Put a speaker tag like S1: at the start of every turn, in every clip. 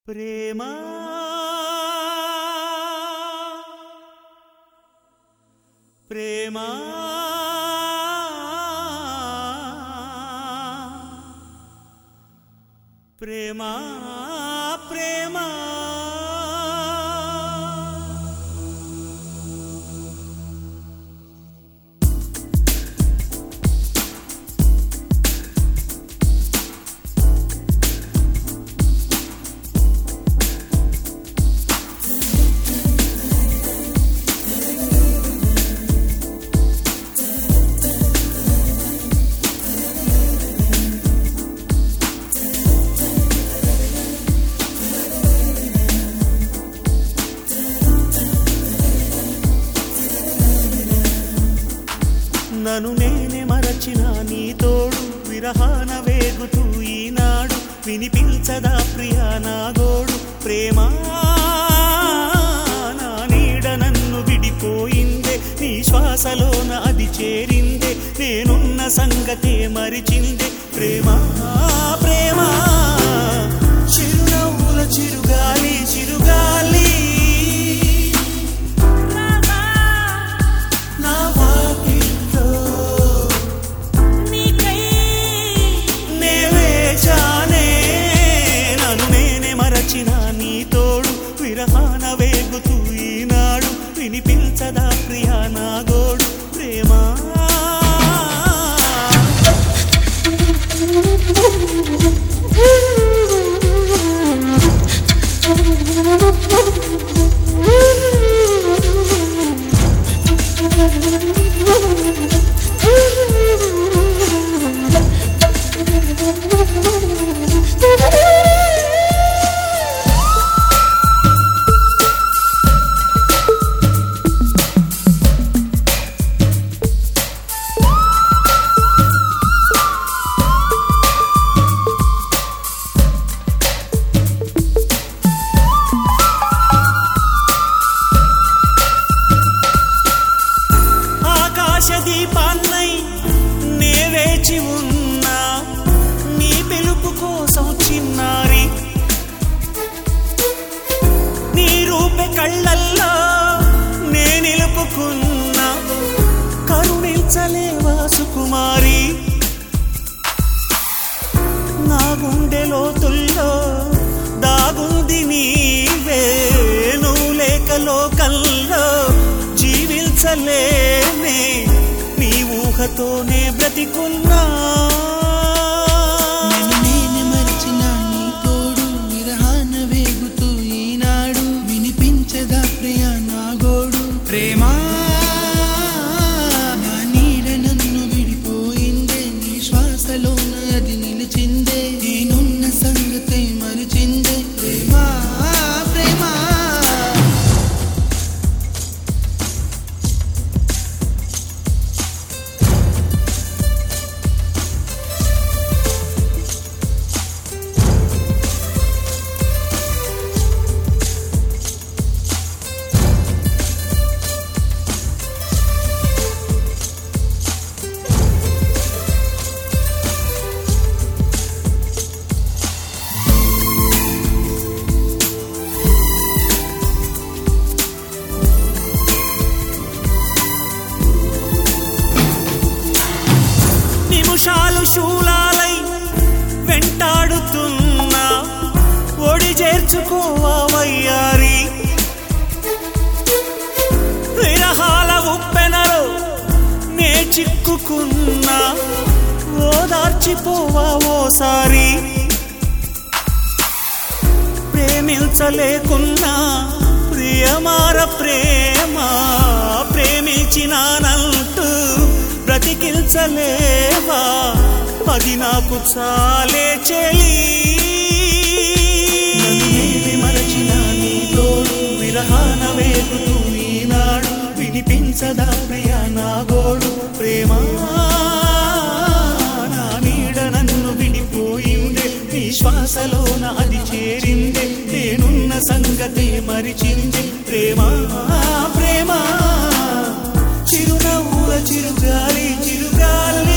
S1: ప్రేమ ప్రేమ ప్రేమ ప్రేమ నన్ను నేనే మరచిన నీ తోడు విరహాన వేగుతూ ఈనాడు వినిపించదా ప్రియా నా గోడు ప్రేమ నా నీడ నన్ను విడిపోయిందే నీ శ్వాసలోన అది చేరిందే నేనున్న సంగతే మరిచిందే ప్రేమ ప్రేమ చిరునవ్వుల చిరుగాలి చిరుగాలి నా వాకిట్లో నే వేచానే నన్ను నేనే మరచిన నీ తోడు విరహాన వేగుతూ ఈనాడు వినిపించదా ప్రియా నా గోడు ప్రేమా ఆకాశ దీపాన్నై నే వేచి ఉన్నా నీ పిలుపు కోసం చిన్నారి నీ రూపె కళ్ళల్లో నే నిలుపుకున్నా కరుణించలేవా సుకుమారి నా గుండె లోతుల్లో దాగుంది నీవే నువ్వు లేక లోకల్లో జీవించలేనే నీ ఊహతోనే బ్రతికున్నా
S2: నన్ను నేనే మరిచిన నీ తోడు విరహాన వేగుతూ ఈనాడు వినిపించదా ప్రియ నా గోడు ప్రేమా నా నీడ నన్ను విడిపోయిందే నీ శ్వాసలో అది నిలిచిందే నేనున్న సంగతి మరిచిందే ప్రేమా ప్రేమా
S1: నిమిషాలు శూలాలై వెంటాడుతున్నా ఒడి చేర్చుకోవయ్యారి విరహాల ఉప్పెనలో నే చిక్కుకున్నా ఓదార్చిపోవా ఓసారి ప్రేమించలేకున్నా ప్రియమార ప్రేమ ప్రేమించినానంటూ బ్రతికించలేవా అది నాకు చాలే చెలి మరచిన నీ తోడు విరహాన వేగుతూ ఈనాడు వినిపించదా ప్రియ నా గోడు ప్రేమ నా నీడ నన్ను విడిపోయిందే నీ శ్వాసలోన అది చేరిందే నేనున్న సంగతే మరిచిందే ప్రేమ ప్రేమ చిరునవ్వుల చిరుగాలి చిరుగాలి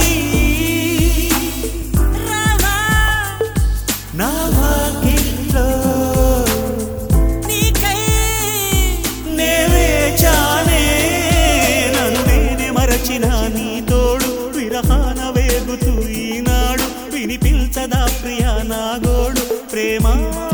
S1: నా వాకిట్లో వేగుతూ ఈనాడు వినిపించదా ప్రియా నాగోడు ప్రేమ